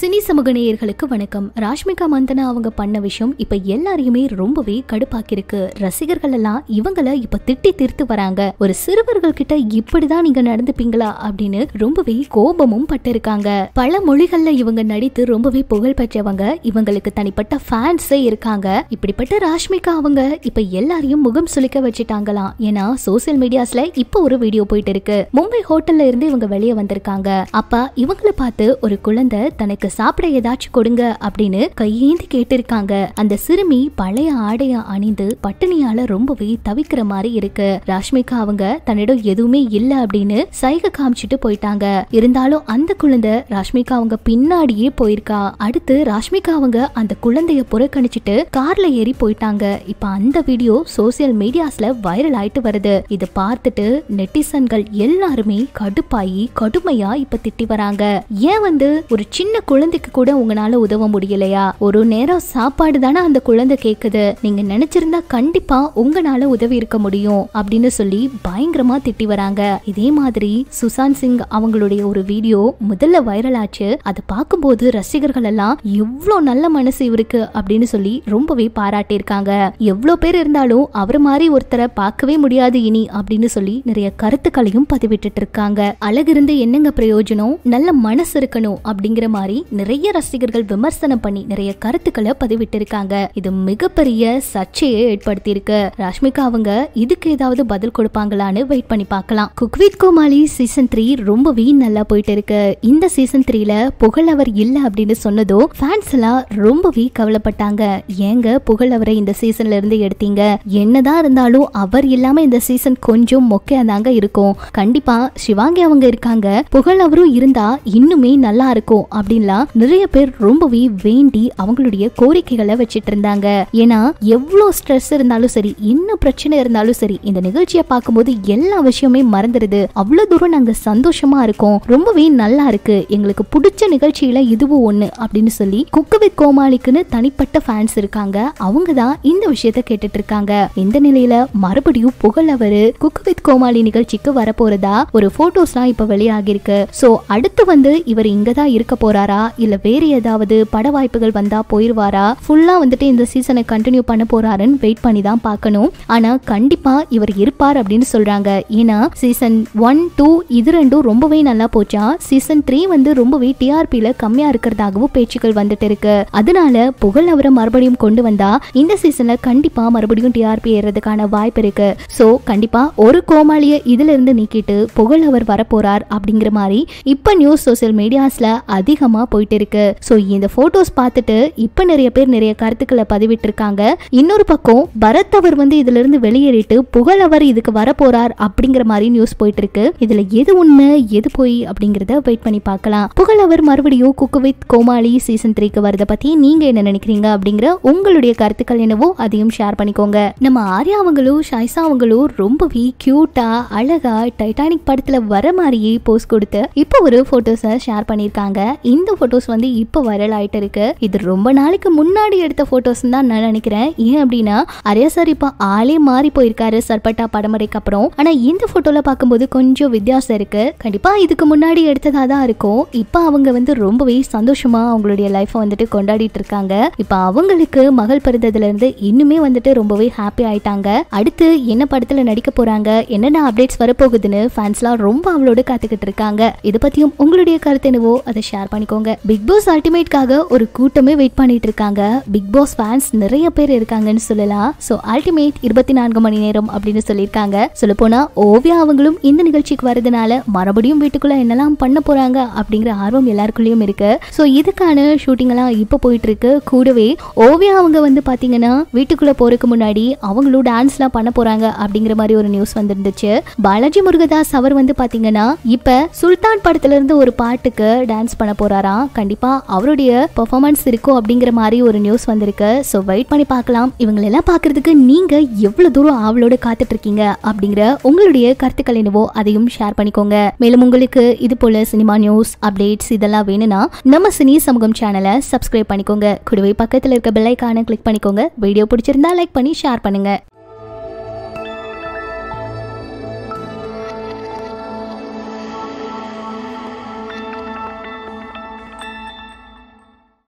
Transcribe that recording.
cine சமூக நேயர்களுக்கு வணக்கம் ராஷ்மிகா மந்தனா அவங்க பண்ண விஷயம் இப்ப எல்லாரையுமே ரொம்பவே கடுப்பாக்கிருக்கு ரசிகர்கள் எல்லாம் இவங்கள இப்ப திட்டி தீர்த்து வராங்க ஒரு சிறுவர்கள் கிட்ட இப்படிதான் நீங்க நடந்துப்பீங்களா அப்படின்னு ரொம்பவே கோபமும் பட்டிருக்காங்க பல மொழிகள்ல இவங்க நடித்து ரொம்பவே புகழ் பெற்றவங்க இவங்களுக்கு தனிப்பட்ட ஃபேன்ஸே இருக்காங்க இப்படிப்பட்ட ராஷ்மிகா அவங்க இப்ப எல்லாரையும் முகம் சுளிக்க வச்சுட்டாங்களாம் ஏன்னா சோசியல் மீடியாஸ்ல இப்ப ஒரு வீடியோ போயிட்டு இருக்கு மும்பை ஹோட்டல்ல இருந்து இவங்க வெளியே வந்திருக்காங்க அப்ப இவங்கள பார்த்து ஒரு குழந்தை தனக்கு சாப்பிட ஏதாச்சும் கொடுங்க அப்படின்னு கையேந்தி கேட்டிருக்காங்க அந்த சிறுமி பழைய ஆடைய அணிந்து பட்டினியால ரொம்பவே தவிக்கிற மாதிரி இருக்கு ராஷ்மிகா அவங்க தன்னிடம் எதுவுமே இல்ல அப்படின்னு சைகை காமிச்சிட்டு போயிட்டாங்க இருந்தாலும் அந்த குழந்தை ராஷ்மிகா அவங்க பின்னாடியே போயிருக்கா அடுத்து ராஷ்மிகா அவங்க அந்த குழந்தைய புறக்கணிச்சிட்டு கார்ல ஏறி போயிட்டாங்க இப்ப அந்த வீடியோ சோசியல் மீடியாஸ்ல வைரல் ஆயிட்டு வருது இதை பார்த்துட்டு நெட்டிசன்கள் எல்லாருமே கடுப்பாயி கடுமையா இப்ப திட்டி வராங்க ஏன் வந்து ஒரு சின்ன குழந்தைக்கு கூட உங்களால உதவ முடியலையா ஒரு நேரம் சாப்பாடு தானே அந்த குழந்தை கேக்குது நீங்க நினைச்சிருந்தா கண்டிப்பா உங்களால உதவி இருக்க முடியும் அப்படின்னு சொல்லி பயங்கரமா திட்டி வராங்க இதே மாதிரி சுசாந்த் சிங் அவங்களுடைய ஒரு வீடியோ முதல்ல வைரல் ஆச்சு அதை பார்க்கும்போது ரசிகர்கள் எல்லாம் எவ்வளோ நல்ல மனசு இவருக்கு அப்படின்னு சொல்லி ரொம்பவே பாராட்டியிருக்காங்க எவ்வளோ பேர் இருந்தாலும் அவர் மாதிரி ஒருத்தரை பார்க்கவே முடியாது இனி அப்படின்னு சொல்லி நிறைய கருத்துக்களையும் பதிவிட்டுட்டு இருக்காங்க அழகிருந்து என்னங்க பிரயோஜனம் நல்ல மனசு இருக்கணும் அப்படிங்கிற மாதிரி நிறைய ரசிகர்கள் விமர்சனம் பண்ணி நிறைய கருத்துக்களை பதிவிட்டு இருக்காங்க இது மிகப்பெரிய சர்ச்சையை ஏற்படுத்தி இருக்கு ராஷ்மிகா அவங்க இதுக்கு ஏதாவது பதில் கொடுப்பாங்களான்னு வெயிட் பண்ணி பார்க்கலாம் குக்வித் கோமாளி சீசன் த்ரீ ரொம்பவே நல்லா போயிட்டு இருக்கு இந்த சீசன் த்ரீல புகழவர் இல்ல அப்படின்னு சொன்னதோ ஃபேன்ஸ் எல்லாம் ரொம்பவே கவலைப்பட்டாங்க ஏங்க புகழவரை இந்த சீசன்ல இருந்து எடுத்தீங்க என்னதான் இருந்தாலும் அவர் இல்லாம இந்த சீசன் கொஞ்சம் மொக்கையா தாங்க இருக்கும் கண்டிப்பா சிவாங்கி அவங்க இருக்காங்க புகழவரும் இருந்தா இன்னுமே நல்லா இருக்கும் அப்படின்லாம் நிறைய பேர் ரொம்பவே வேண்டி அவங்களுடைய கோரிக்கைகளை வச்சிட்டு இருந்தாங்க ஏன்னா எவ்வளவு ஸ்ட்ரெஸ் இருந்தாலும் சரி என்ன பிரச்சனை இருந்தாலும் சரி இந்த நிகழ்ச்சியை பார்க்கும்போது எல்லா விஷயமே மறந்துடுது அவ்வளவு தூரம் நாங்க சந்தோஷமா இருக்கோம் ரொம்பவே நல்லா இருக்கு எங்களுக்கு பிடிச்ச நிகழ்ச்சியில இதுவும் ஒண்ணு அப்படின்னு சொல்லி குக்கு வித் கோமாளிக்குன்னு தனிப்பட்ட ஃபேன்ஸ் இருக்காங்க அவங்க தான் இந்த விஷயத்த கேட்டுட்டு இருக்காங்க இந்த நிலையில மறுபடியும் புகழவரு குக்கு வித் கோமாளி நிகழ்ச்சிக்கு வரப்போறதா ஒரு போட்டோஸ்லாம் இப்ப வெளியாகி இருக்கு சோ அடுத்து வந்து இவர் இங்க தான் இருக்க போறாரா இல்ல வேற ஏதாவது பட வாய்ப்புகள் வந்தா போயிருவாரா ஃபுல்லா வந்துட்டு இந்த சீசனை கண்டினியூ பண்ண போறாருன்னு வெயிட் பண்ணி தான் பார்க்கணும் ஆனா கண்டிப்பா இவர் இருப்பார் அப்படின்னு சொல்றாங்க ஏன்னா சீசன் ஒன் டூ இது ரெண்டும் ரொம்பவே நல்லா போச்சா சீசன் த்ரீ வந்து ரொம்பவே டிஆர்பியில கம்மியா இருக்கிறதாகவும் பேச்சுக்கள் வந்துட்டு இருக்கு அதனால புகழ் அவரை மறுபடியும் கொண்டு வந்தா இந்த சீசன்ல கண்டிப்பா மறுபடியும் டிஆர்பி ஏறதுக்கான வாய்ப்பு இருக்கு சோ கண்டிப்பா ஒரு கோமாளிய இதுல இருந்து நீக்கிட்டு புகழ் அவர் வரப்போறார் அப்படிங்கிற மாதிரி இப்ப நியூஸ் சோசியல் மீடியாஸ்ல அதிகமா போயிட்டு இருக்கு சோ இந்த போட்டோஸ் பார்த்துட்டு இப்ப நிறைய பேர் நிறைய கருத்துக்களை பதிவிட்டு இருக்காங்க இன்னொரு பக்கம் பரத் அவர் வந்து இதுல இருந்து வெளியேறிட்டு புகழ் அவர் இதுக்கு வரப்போறார் அப்படிங்கிற மாதிரி நியூஸ் போயிட்டு இருக்கு இதுல எது உண்மை எது போய் அப்படிங்கறத வெயிட் பண்ணி பார்க்கலாம் புகழ் அவர் மறுபடியும் குக்கு வித் கோமாளி சீசன் த்ரீக்கு வரத பத்தி நீங்க என்ன நினைக்கிறீங்க அப்படிங்கிற உங்களுடைய கருத்துக்கள் என்னவோ அதையும் ஷேர் பண்ணிக்கோங்க நம்ம ஆர்யா அவங்களும் ஷைசா அவங்களும் ரொம்பவே கியூட்டா அழகா டைட்டானிக் படத்துல வர மாதிரியே போஸ் கொடுத்து இப்போ ஒரு போட்டோஸை ஷேர் பண்ணியிருக்காங்க இந்த போட்டோஸ் வந்து இப்போ வைரல் ஆயிட்டு இருக்கு இது ரொம்ப நாளைக்கு முன்னாடி எடுத்த போட்டோஸ் தான் நான் நினைக்கிறேன் ஏன் அப்படின்னா அரியா சார் இப்போ ஆளே மாறி போயிருக்காரு சர்பட்டா படமுறைக்கு அப்புறம் ஆனா இந்த போட்டோல பார்க்கும்போது கொஞ்சம் வித்தியாசம் இருக்கு கண்டிப்பா இதுக்கு முன்னாடி எடுத்ததா தான் இருக்கும் இப்போ அவங்க வந்து ரொம்பவே சந்தோஷமா அவங்களுடைய லைஃப்பை வந்துட்டு கொண்டாடிட்டு இருக்காங்க இப்போ அவங்களுக்கு மகள் பிறந்ததுல இருந்து இன்னுமே வந்துட்டு ரொம்பவே ஹாப்பி ஆயிட்டாங்க அடுத்து என்ன படத்துல நடிக்க போறாங்க என்னென்ன அப்டேட்ஸ் வரப்போகுதுன்னு ஃபேன்ஸ்லாம் ரொம்ப அவளோட காத்துக்கிட்டு இருக்காங்க இதை பத்தியும் உங்களுடைய கருத்து என்னவோ அதை ஷேர் பண்ணிக்கோங்க பிக் பாஸ் அல்டிமேட்காக ஒரு கூட்டமே வெயிட் பண்ணிட்டு இருக்காங்க பிக் பாஸ் ஃபேன்ஸ் நிறைய பேர் இருக்காங்கன்னு சொல்லலாம் ஸோ அல்டிமேட் இருபத்தி நான்கு மணி நேரம் அப்படின்னு சொல்லியிருக்காங்க சொல்ல போனா ஓவியா அவங்களும் இந்த நிகழ்ச்சிக்கு வரதுனால மறுபடியும் வீட்டுக்குள்ள என்னெல்லாம் பண்ண போறாங்க அப்படிங்கிற ஆர்வம் எல்லாருக்குள்ளேயும் இருக்கு ஸோ இதுக்கான ஷூட்டிங் எல்லாம் இப்போ போயிட்டு இருக்கு கூடவே ஓவியா அவங்க வந்து பாத்தீங்கன்னா வீட்டுக்குள்ள போறதுக்கு முன்னாடி அவங்களும் டான்ஸ்லாம் பண்ண போறாங்க அப்படிங்கிற மாதிரி ஒரு நியூஸ் வந்திருந்துச்சு பாலாஜி முருகதாஸ் அவர் வந்து பாத்தீங்கன்னா இப்ப சுல்தான் படத்துல இருந்து ஒரு பாட்டுக்கு டான்ஸ் பண்ண போறாராம் கண்டிப்பா அவருடைய பெர்ஃபார்மன்ஸ் இருக்கும் அப்படிங்கிற மாதிரி ஒரு நியூஸ் வந்திருக்கு ஸோ வெயிட் பண்ணி பார்க்கலாம் இவங்களெல்லாம் பார்க்கறதுக்கு நீங்க எவ்வளவு தூரம் ஆவலோட காத்துட்டு இருக்கீங்க அப்படிங்கிற உங்களுடைய கருத்துக்கள் என்னவோ அதையும் ஷேர் பண்ணிக்கோங்க மேலும் உங்களுக்கு இது போல சினிமா நியூஸ் அப்டேட்ஸ் இதெல்லாம் வேணும்னா நம்ம சினி சமூகம் சேனலை சப்ஸ்கிரைப் பண்ணிக்கோங்க கூடவே பக்கத்தில் இருக்க பெல் ஐக்கானை கிளிக் பண்ணிக்கோங்க வீடியோ பிடிச்சிருந்தா லைக் பண்ணி ஷேர் பண்ணுங்க